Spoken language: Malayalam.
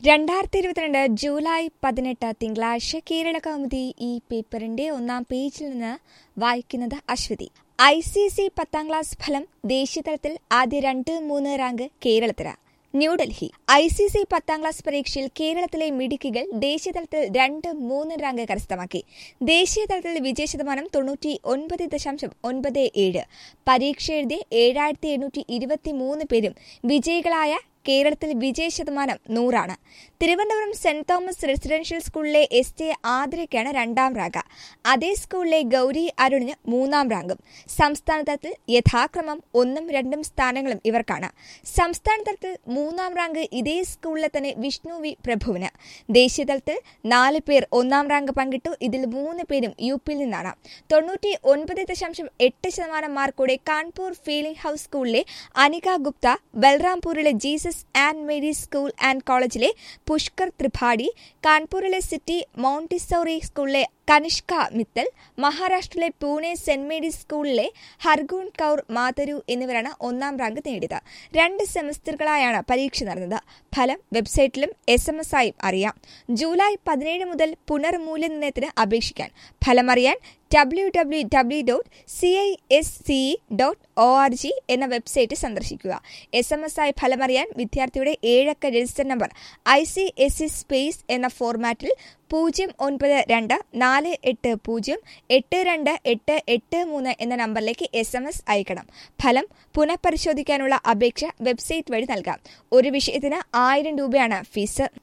രണ്ടായിരത്തി ഇരുപത്തിരണ്ട് ജൂലൈ പതിനെട്ട് തിങ്കളാഴ്ച കേരള കൗമുദി ഈ പേപ്പറിന്റെ ഒന്നാം പേജിൽ നിന്ന് വായിക്കുന്നത് അശ്വതി ഐ സി സി പത്താം ക്ലാസ് ഫലം ദേശീയതലത്തിൽ ആദ്യ രണ്ട് മൂന്ന് റാങ്ക് കേരളത്തിന് ന്യൂഡൽഹി ഐ സി സി പത്താം ക്ലാസ് പരീക്ഷയിൽ കേരളത്തിലെ മിടുക്കികൾ ദേശീയതലത്തിൽ രണ്ട് മൂന്ന് റാങ്ക് കരസ്ഥമാക്കി ദേശീയതലത്തിൽ വിജയ ശതമാനം തൊണ്ണൂറ്റി ഒൻപത് ദശാംശം ഒൻപത് ഏഴ് പരീക്ഷ എഴുതിയ ഏഴായിരത്തി എണ്ണൂറ്റി ഇരുപത്തി മൂന്ന് പേരും വിജയികളായ കേരളത്തിൽ വിജയ ശതമാനം നൂറാണ് തിരുവനന്തപുരം സെന്റ് തോമസ് റെസിഡൻഷ്യൽ സ്കൂളിലെ എസ് ടി ആതിരയ്ക്കാണ് രണ്ടാം റാങ്ക് അതേ സ്കൂളിലെ ഗൗരി അരുണിന് മൂന്നാം റാങ്കും സംസ്ഥാന തലത്തിൽ യഥാക്രമം ഒന്നും രണ്ടും സ്ഥാനങ്ങളും ഇവർക്കാണ് സംസ്ഥാന തലത്തിൽ മൂന്നാം റാങ്ക് ഇതേ സ്കൂളിലെ തന്നെ വിഷ്ണു വി പ്രഭുവിന് ദേശീയ തലത്തിൽ നാല് പേർ ഒന്നാം റാങ്ക് പങ്കിട്ടു ഇതിൽ മൂന്ന് പേരും യു പിയിൽ നിന്നാണ് തൊണ്ണൂറ്റി ഒൻപത് ദശാംശം എട്ട് ശതമാനം മാർക്കോടെ കാൺപൂർ ഫീലിംഗ് ഹൌസ് സ്കൂളിലെ അനിക ഗുപ്ത ബൽറാംപൂരിലെ Jesus and Mary's school and കോളേജിലെ പുഷ്കർ ത്രിപാഠി കാൺപൂരിലെ സിറ്റി മോണ്ടിസോറി സ്കൂളിലെ കനിഷ്ക മിത്തൽ മഹാരാഷ്ട്രയിലെ പൂനെ സെന്റ് മേരീസ് സ്കൂളിലെ ഹർഗൂൺ കൌർ മാതരു എന്നിവരാണ് ഒന്നാം റാങ്ക് നേടിയത് രണ്ട് സെമസ്റ്ററുകളായാണ് പരീക്ഷ നടന്നത് ഫലം വെബ്സൈറ്റിലും എസ് എം എസ് ആയും അറിയാം ജൂലൈ പതിനേഴ് മുതൽ പുനർമൂല്യനിർണ്ണയത്തിന് അപേക്ഷിക്കാൻ ഫലമറിയാൻ W W W dot C I S C dot O R G എന്ന വെബ്സൈറ്റ് സന്ദർശിക്കുക എസ് എം എസ് ആയി ഫലമറിയാൻ വിദ്യാർത്ഥിയുടെ ഏഴക്ക register number I C S C space എന്ന ഫോർമാറ്റിൽ പൂജ്യം ഒൻപത് രണ്ട് നാല് എട്ട് പൂജ്യം എട്ട് രണ്ട് എട്ട് എട്ട് മൂന്ന് എന്ന നമ്പറിലേക്ക് എസ് എം എസ് അയക്കണം ഫലം പുനഃപരിശോധിക്കാനുള്ള അപേക്ഷ വെബ്സൈറ്റ് വഴി നൽകാം ഒരു വിഷയത്തിന് ആയിരം രൂപയാണ് ഫീസ്